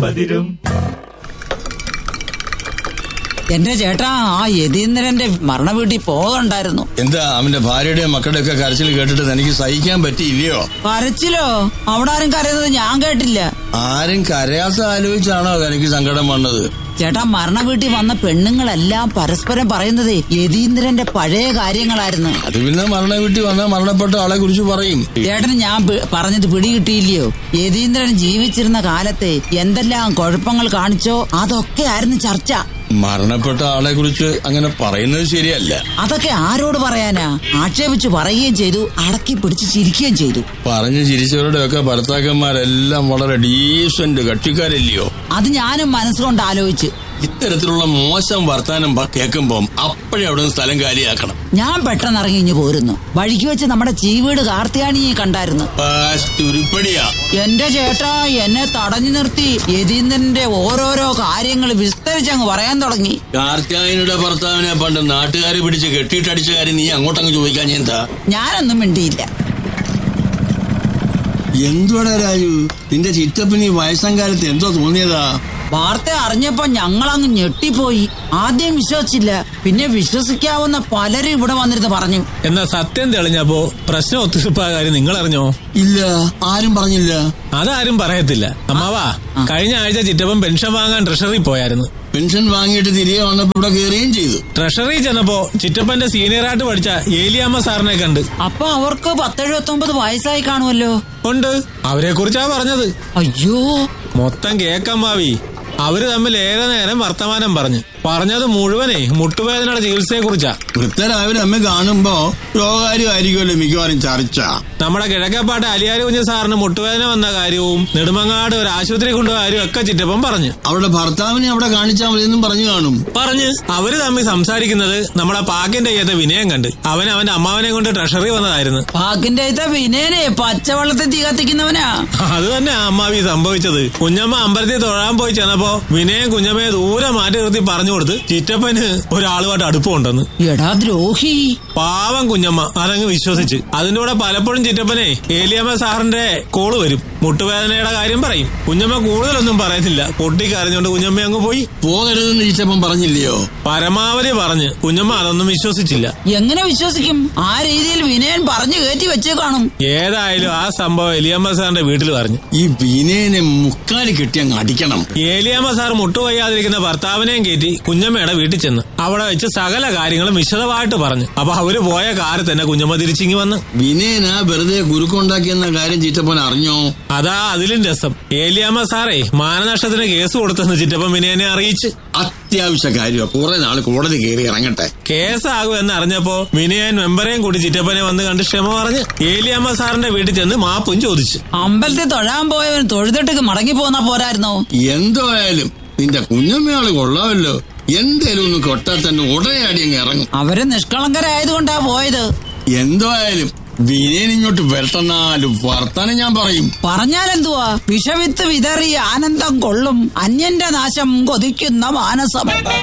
പതിരും എന്റെ ചേട്ടാ ആ യതീന്ദ്രന്റെ മരണ വീട്ടിൽ പോകണ്ടായിരുന്നു എന്താ അവന്റെ ഭാര്യയുടെയും മക്കളുടെ ഒക്കെ കരച്ചിൽ കേട്ടിട്ട് തനിക്ക് സഹിക്കാൻ പറ്റിയില്ലയോ കരച്ചിലോ അവിടെ ആരും കരയുന്നത് ഞാൻ കേട്ടില്ല ആരും കരയാത്ത ആലോചിച്ചാണോ തനിക്ക് സങ്കടം വന്നത് ചേട്ടാ മരണ വീട്ടിൽ വന്ന പെണ്ണുങ്ങളെല്ലാം പരസ്പരം പറയുന്നത് യതീന്ദ്രന്റെ പഴയ കാര്യങ്ങളായിരുന്നു അത് പിന്നെ മരണ വീട്ടിൽ വന്ന മരണപ്പെട്ട ആളെ കുറിച്ച് പറയും ചേട്ടന് ഞാൻ പി- പറഞ്ഞത് പിടികിട്ടിയില്ലയോ യതീന്ദ്രൻ ജീവിച്ചിരുന്ന കാലത്തെ എന്തെല്ലാം കുഴപ്പങ്ങൾ കാണിച്ചോ അതൊക്കെ ആയിരുന്നു ചർച്ച മരണപ്പെട്ട ആളെ കുറിച്ച് അങ്ങനെ പറയുന്നത് ശരിയല്ല അതൊക്കെ ആരോട് പറയാനാ ആക്ഷേപിച്ചു പറയുകയും ചെയ്തു അടക്കി പിടിച്ച് ചിരിക്കുകയും ചെയ്തു പറഞ്ഞു ചിരിച്ചവരുടെ ഒക്കെ ഭർത്താക്കന്മാരെല്ലാം വളരെ ഡീസന്റ് കക്ഷിക്കാരല്ലയോ അത് ഞാനും മനസ്സുകൊണ്ട് ആലോചിച്ചു ഇത്തരത്തിലുള്ള മോശം വർത്താനം പ- കേൾക്കുമ്പം അപ്പോഴേ അവിടെ നിന്ന് സ്ഥലം കാലിയാക്കണം ഞാൻ പെട്ടെന്ന് ഇറങ്ങി ഇഞ്ഞു പോരുന്നു വഴിക്ക് വെച്ച് നമ്മുടെ ചീവീട് കാർത്തിയാനിയെ കണ്ടായിരുന്നു തുരുപ്പടിയാ എന്റെ ചേട്ടാ എന്നെ തടഞ്ഞു നിർത്തി യതീന്ദ്രന്റെ ഓരോരോ കാര്യങ്ങൾ വിസ്തരിച്ചങ്ങ് പറയാൻ തുടങ്ങി കാർത്തിയായനിയുടെ ഭർത്താവിനെ പണ്ട് നാട്ടുകാരെ പിടിച്ച് കെട്ടിയിട്ടടിച്ച കാര്യം നീ അങ്ങോട്ടങ്ങ് ചോദിക്കാൻ എന്താ ഞാനൊന്നും മിണ്ടിയില്ല എന്തുവാടാ രാജു നിന്റെ ചിറ്റപ്പന് ഈ വയസ്സം കാലത്ത് എന്തോ തോന്നിയതാ വാർത്ത അറിഞ്ഞപ്പോ ഞങ്ങളങ്ങ് ഞെട്ടിപ്പോയി ആദ്യം വിശ്വസിച്ചില്ല പിന്നെ വിശ്വസിക്കാവുന്ന പലരും ഇവിടെ വന്നിരുന്ന് പറഞ്ഞു എന്നാ സത്യം തെളിഞ്ഞപ്പോ പ്രശ്നം ഒത്തുതീർപ്പായ കാര്യം നിങ്ങൾ അറിഞ്ഞോ ഇല്ല ആരും പറഞ്ഞില്ല അതാരും പറയത്തില്ല അമ്മാവാ കഴിഞ്ഞ ആഴ്ച ചിറ്റപ്പൻ പെൻഷൻ വാങ്ങാൻ ട്രഷറി പോയായിരുന്നു പെൻഷൻ വാങ്ങിയിട്ട് തിരികെ വന്നപ്പോ ഇവിടെ കയറുകയും ചെയ്തു ട്രഷറി ചെന്നപ്പോ ചിറ്റപ്പന്റെ സീനിയറായിട്ട് പഠിച്ച ഏലിയാമ്മ സാറിനെ കണ്ട് അപ്പൊ അവർക്ക് പത്തെഴുപത്തൊമ്പത് വയസ്സായി കാണുമല്ലോ ഉണ്ട് അവരെ കുറിച്ചാ പറഞ്ഞത് അയ്യോ മൊത്തം കേക്കമ്മാവി അവര് തമ്മിൽ ഏറെ നേരം വർത്തമാനം പറഞ്ഞു പറഞ്ഞത് മുഴുവനേ മുട്ടുവേദനയുടെ ചികിത്സയെ കുറിച്ചാ വൃത്തരാവിലെ അമ്മ കാണുമ്പോ രോഗകാര്യമായിരിക്കുമല്ലോ മിക്കവാറും ചർച്ച നമ്മുടെ കിഴക്കേപ്പാട്ട് അലിയാരി കുഞ്ഞ് സാറിന് മുട്ടുവേദന വന്ന കാര്യവും നെടുമങ്ങാട് ഒരു ആശുപത്രി കൊണ്ടുപോയ കാര്യവും ഒക്കെ ചിറ്റപ്പൻ പറഞ്ഞു അവളുടെ ഭർത്താവിനെ അവിടെ കാണിച്ചാൽ മതിയെന്നും പറഞ്ഞു കാണും പറഞ്ഞ് അവര് തമ്മിൽ സംസാരിക്കുന്നത് നമ്മളെ പാക്കിന്റെ അയ്യത്തെ വിനയം കണ്ട് അവൻ അവന്റെ അമ്മാവനെ കൊണ്ട് ട്രഷറി വന്നതായിരുന്നു പാക്കിന്റെ അയത്ത വിനയനെ പച്ചവെള്ളത്തിൽ തീ കത്തിക്കുന്നവനാ അത് തന്നെ അമ്മാവി സംഭവിച്ചത് കുഞ്ഞമ്മ അമ്പലത്തിൽ തൊഴാൻ പോയി ചെന്നപ്പോ വിനയം കുഞ്ഞമ്മയെ ദൂരെ മാറ്റി നിർത്തി പറഞ്ഞു കൊടുത്ത് ചിറ്റപ്പന് ഒരാളുമായിട്ട് അടുപ്പമുണ്ടെന്ന് എടാ ദ്രോഹി പാവം കുഞ്ഞമ്മ അതങ്ങ് വിശ്വസിച്ച് അതിന്റെ കൂടെ പലപ്പോഴും ചിറ്റപ്പനെ ഏലിയമ്മ സാറിന്റെ കോള് വരും മുട്ടുവേദനയുടെ കാര്യം പറയും കുഞ്ഞമ്മ കൂടുതലൊന്നും പറയത്തില്ല പൊട്ടിക്കരഞ്ഞോണ്ട് കുഞ്ഞമ്മ അങ്ങ് പോയി പോകരുതെന്ന് ഈച്ചപ്പം പറഞ്ഞില്ലയോ പരമാവധി പറഞ്ഞ് കുഞ്ഞമ്മ അതൊന്നും വിശ്വസിച്ചില്ല എങ്ങനെ വിശ്വസിക്കും ആ രീതിയിൽ വിനയൻ പറഞ്ഞു കയറ്റി വെച്ചേ കാണും ഏതായാലും ആ സംഭവം എലിയമ്മ സാറിന്റെ വീട്ടിൽ പറഞ്ഞു ഈ വിനയനെ മുക്കാലി കെട്ടി അങ്ങ് അടിക്കണം ഏലിയാമ്മ സാർ മുട്ടുവയ്യാതിരിക്കുന്ന ഭർത്താവിനെയും കയറ്റി കുഞ്ഞമ്മയുടെ വീട്ടിൽ ചെന്ന് അവിടെ വെച്ച് സകല കാര്യങ്ങളും വിശദമായിട്ട് പറഞ്ഞു അപ്പൊ അവര് പോയ കാറ് തന്നെ കുഞ്ഞമ്മ തിരിച്ചിങ്ങി വന്ന് വിനയന വെറുതെ കുരുക്കുണ്ടാക്കിയെന്ന കാര്യം ചീറ്റപ്പൻ അറിഞ്ഞോ അതാ അതിലും രസം ഏലിയാമ്മ സാറേ മാനനഷ്ടത്തിന് കേസ് കൊടുത്തെന്ന് ചിറ്റപ്പൻ വിനയനെ അറിയിച്ച് അത്യാവശ്യ കാര്യമാ കുറെ നാൾ കോടതി കയറി ഇറങ്ങട്ടെ കേസാകും എന്ന് അറിഞ്ഞപ്പോ വിനയൻ മെമ്പറേയും കൂടി ചിറ്റപ്പനെ വന്ന് കണ്ട് ക്ഷമ പറഞ്ഞ് ഏലിയാമ്മ സാറിന്റെ വീട്ടിൽ ചെന്ന് മാപ്പും ചോദിച്ചു അമ്പലത്തിൽ തൊഴാൻ പോയവൻ തൊഴുതിട്ടേക്ക് മടങ്ങി പോന്നാ പോരായിരുന്നോ എന്തോ ആയാലും നിന്റെ കുഞ്ഞമ്മയാള് കൊള്ളാമല്ലോ എന്തേലും ഒന്ന് കൊട്ടാൽ തന്നെ ഉടനെ അടി അങ്ങ് ഇറങ്ങും അവര് നിഷ്കളങ്കരായതുകൊണ്ടാ പോയത് എന്തോ ആയാലും വിനയൻ ഇങ്ങോട്ട് വരട്ടെന്നാലും വർത്താനം ഞാൻ പറയും പറഞ്ഞാലെന്തുവാ വിഷവിത്ത് വിതറി ആനന്ദം കൊള്ളും അന്യന്റെ നാശം കൊതിക്കുന്ന മാനസം